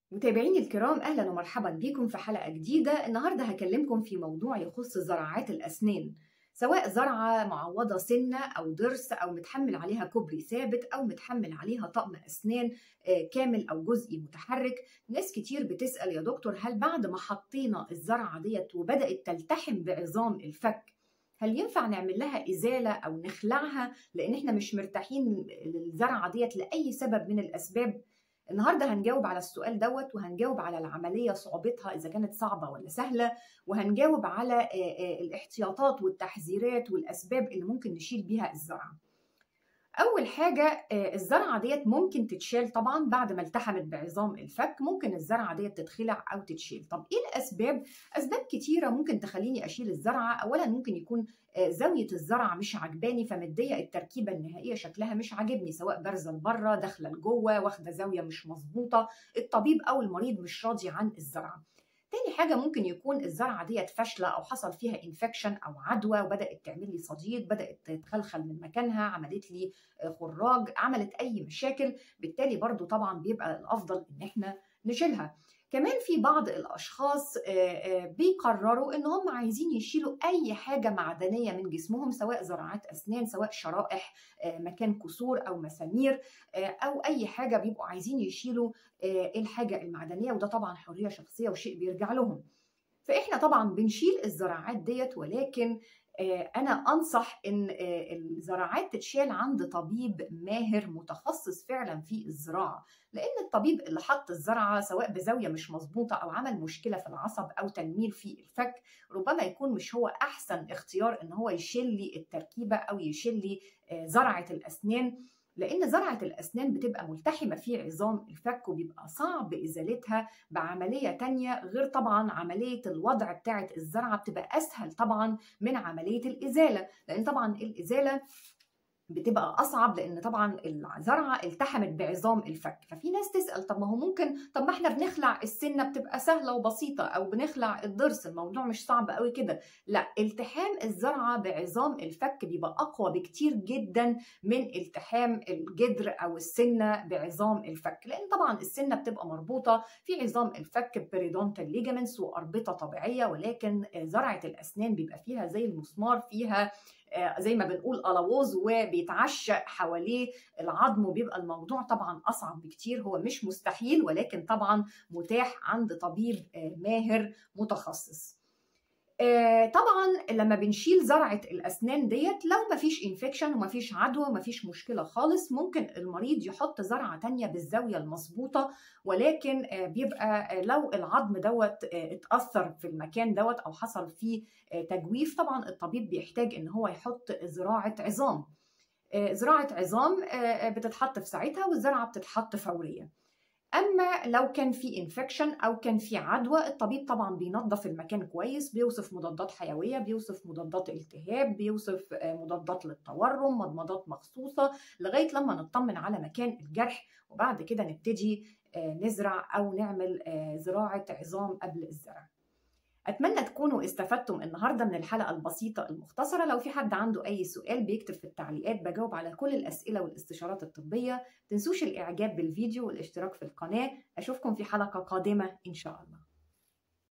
متابعيني الكرام اهلا ومرحبا بكم في حلقه جديده النهارده هكلمكم في موضوع يخص زراعات الاسنان سواء زرعه معوضه سنه او ضرس او متحمل عليها كوبري ثابت او متحمل عليها طقم اسنان كامل او جزئي متحرك ناس كتير بتسال يا دكتور هل بعد ما حطينا الزرعه ديت وبدات تلتحم بعظام الفك هل ينفع نعمل لها ازاله او نخلعها لان احنا مش مرتاحين للزرعه ديت لاي سبب من الاسباب النهارده هنجاوب على السؤال دوت وهنجاوب على العمليه صعوبتها اذا كانت صعبه ولا سهله وهنجاوب على الاحتياطات والتحذيرات والاسباب اللي ممكن نشيل بيها الزرعه. اول حاجه الزرعه ديت ممكن تتشال طبعا بعد ما التحمت بعظام الفك ممكن الزرعه ديت تتخلع او تتشيل طب ايه الاسباب اسباب كتيره ممكن تخليني اشيل الزرعه اولا ممكن يكون زاويه الزرعه مش عجباني فمديه التركيبه النهائيه شكلها مش عاجبني سواء بارزه لبره داخله لجوه واخده زاويه مش مظبوطه الطبيب او المريض مش راضي عن الزرعه تاني حاجة ممكن يكون الزرعة ديت فاشلة أو حصل فيها انفكشن أو عدوى وبدأت تعمل لي صديد بدأت تتخلخل من مكانها عملت لي خراج عملت أي مشاكل بالتالي برضو طبعا بيبقى الأفضل إن احنا نشيلها كمان في بعض الاشخاص بيقرروا ان هم عايزين يشيلوا اي حاجه معدنيه من جسمهم سواء زراعات اسنان سواء شرائح مكان كسور او مسامير او اي حاجه بيبقوا عايزين يشيلوا الحاجه المعدنيه وده طبعا حريه شخصيه وشيء بيرجع لهم فاحنا طبعا بنشيل الزراعات ديت ولكن انا انصح ان الزراعات تتشال عند طبيب ماهر متخصص فعلا في الزراعه لان الطبيب اللي حط الزرعه سواء بزاويه مش مظبوطه او عمل مشكله في العصب او تنميل في الفك ربما يكون مش هو احسن اختيار ان هو يشيل لي التركيبه او يشيل لي زرعه الاسنان لان زرعه الاسنان بتبقى ملتحمه في عظام الفك وبيبقى صعب ازالتها بعمليه تانية غير طبعا عمليه الوضع بتاعه الزرعه بتبقى اسهل طبعا من عمليه الازاله لان طبعا الازاله بتبقى اصعب لان طبعا الزرعه التحمت بعظام الفك ففي ناس تسال طب ما هو ممكن طب ما احنا بنخلع السنه بتبقى سهله وبسيطه او بنخلع الضرس الموضوع مش صعب قوي كده لا التحام الزرعه بعظام الفك بيبقى اقوى بكتير جدا من التحام الجدر او السنه بعظام الفك لان طبعا السنه بتبقى مربوطه في عظام الفك بريدونتال ليجامنتس واربطه طبيعيه ولكن زرعه الاسنان بيبقى فيها زي المسمار فيها زي ما بنقول ألووز وبيتعشق حواليه العظم وبيبقى الموضوع طبعا أصعب بكتير هو مش مستحيل ولكن طبعا متاح عند طبيب ماهر متخصص طبعا لما بنشيل زرعه الاسنان ديت لو مفيش انفكشن ومفيش عدوى ومفيش مشكله خالص ممكن المريض يحط زرعه تانية بالزاويه المظبوطه ولكن بيبقى لو العظم دوت اتاثر في المكان دوت او حصل فيه تجويف طبعا الطبيب بيحتاج ان هو يحط زراعه عظام زراعه عظام بتتحط في ساعتها والزرعه بتتحط فوريا اما لو كان في انفكشن او كان في عدوى الطبيب طبعا بينظف المكان كويس بيوصف مضادات حيويه بيوصف مضادات التهاب بيوصف مضادات للتورم مضمضات مخصوصه لغايه لما نطمن على مكان الجرح وبعد كده نبتدي نزرع او نعمل زراعه عظام قبل الزرع أتمنى تكونوا استفدتم النهاردة من الحلقة البسيطة المختصرة لو في حد عنده أي سؤال بيكتب في التعليقات بجاوب على كل الأسئلة والاستشارات الطبية تنسوش الإعجاب بالفيديو والاشتراك في القناة أشوفكم في حلقة قادمة إن شاء الله